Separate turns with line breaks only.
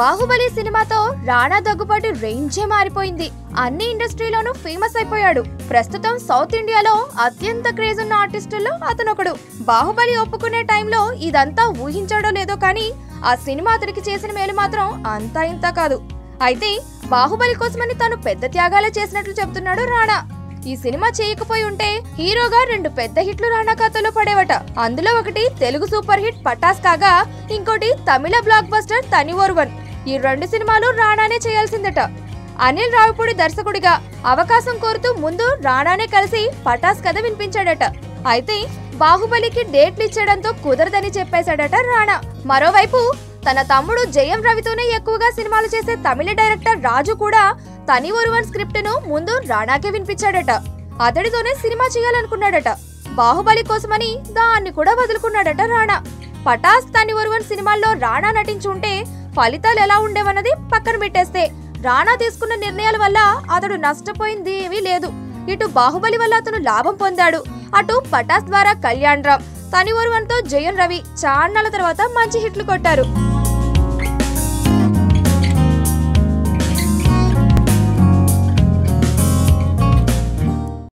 బాహుబలి సినిమాతో రాణా దగ్గుబాటి రేంజే మారిపోయింది అన్ని ఇండస్ట్రీలోనూ ఫేమస్ అయిపోయాడు ప్రస్తుతం సౌత్ ఇండియాలో అత్యంత క్రేజ్ ఉన్న ఆర్టిస్టుల్లో అతనొకడు బాహుబలి ఒప్పుకునే టైంలో ఇదంతా ఊహించాడో లేదో కానీ ఆ సినిమా అతనికి చేసిన మేలు మాత్రం అంతా ఇంత కాదు అయితే బాహుబలి కోసమని తాను పెద్ద త్యాగాలే చేసినట్లు చెబుతున్నాడు రాణా ఈ సినిమా చేయకపోయి ఉంటే హీరోగా రెండు పెద్ద హిట్లు రాణా ఖాతాలో పడేవట అందులో ఒకటి తెలుగు సూపర్ హిట్ పటాస్ కాగా ఇంకోటి తమిళ బ్లాక్ బస్టర్ తని ఓర్వన్ ఈ రెండు సినిమాలు రాణానే చేయాల్సిందట అనిల్ రావిపూడి దర్శకుడిగా అవకాశం కోరుతూ ముందు రాణానే కలిసి పటాస్ కథ వినిపించాడట అయితే బాహుబలికి డేట్లు ఇచ్చేయడంతో కుదరదని చెప్పేశాడట రాణా మరోవైపు తన తమ్ముడు జయం రవితోనే ఎక్కువగా సినిమాలు చేసే తమిళ డైరెక్టర్ రాజు కూడా తని ఒరువన్ స్క్రిప్ట్ ను ముందు రాణాకే వినిపించాడట అతడితోనే సినిమా చేయాలనుకున్నాడట బాహుబలి కోసమని దాన్ని కూడా వదులుకున్నాడట రాణా పటాస్ తని ఒరువన్ సినిమాల్లో రాణా నటించుంటే ఫలితాలు ఎలా ఉండేవన్నది పక్కన పెట్టేస్తే రాణా తీసుకున్న నిర్ణయాల వల్ల అతడు నష్టపోయింది ఏమీ లేదు ఇటు బాహుబలి వల్ల అతను లాభం పొందాడు అటు పటాస్ ద్వారా కళ్యాణ్ రామ్ తని ఒరువన్తో జయన్ రవి చాన్నాళ్ళ తర్వాత మంచి హిట్లు కొట్టారు